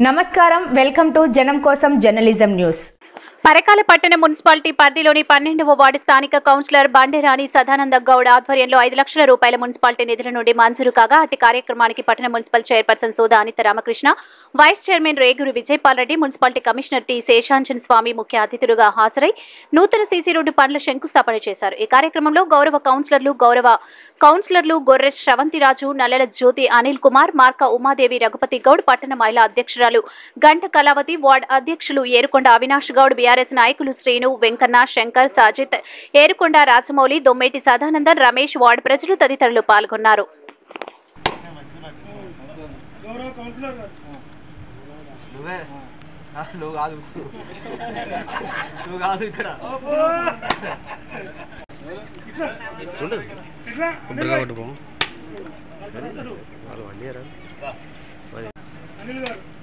నమస్కారం welcome to జనం కోసం జర్నలిజం న్యూస్ పరకాల పట్టణ మున్సిపాలిటీ పరిధిలోని పన్నెండవ వార్డు స్థానిక కౌన్సిలర్ బండేరాణి సదానంద గౌడ్ ఆధ్వర్యంలో ఐదు లక్షల రూపాయల మున్సిపాలిటీ నిధుల నుండి మంజూరు కాగా అట్టి కార్యక్రమానికి పట్టణ మున్సిపల్ చైర్పర్సన్ సోదా Anitha Ramakrishna vice chairman Reguru Vijayapal Reddy municipality commissioner T Seshanjan Swamy ముఖ్య అతిథులుగా హాజరై నూతన సీసీ రోడ్డు పనుల శంకుస్థాపన చేశారు ఈ కార్యక్రమంలో గౌరవ కౌన్సిలర్లు గౌరవ కౌన్సిలర్లు గొర్రె శ్రవంతిరాజు నల్లెల జ్యోతి అనిల్ కుమార్ మార్క ఉమాదేవి రఘుపతి గౌడ్ పట్టణ మహిళా అధ్యక్షురాలు గంట కళావతి వార్డ్ అధ్యక్షులు ఏరుకొండ అవినాష్ గౌడ్ బీఆర్ఎస్ నాయకులు శ్రీను వెంకన్న శంకర్ సాజిత్ ఏరుకొండ రాజమౌళి దొమ్మేటి సదానందన్ రమేష్ వార్డు ప్రజలు తదితరులు పాల్గొన్నారు నువ్వే ఆ, నువ్వు కాదు నువ్వు కాదు ఇక్కడ కొబ్బరిగా కొట్టుకో వాళ్ళు వండి అనిల్ గారు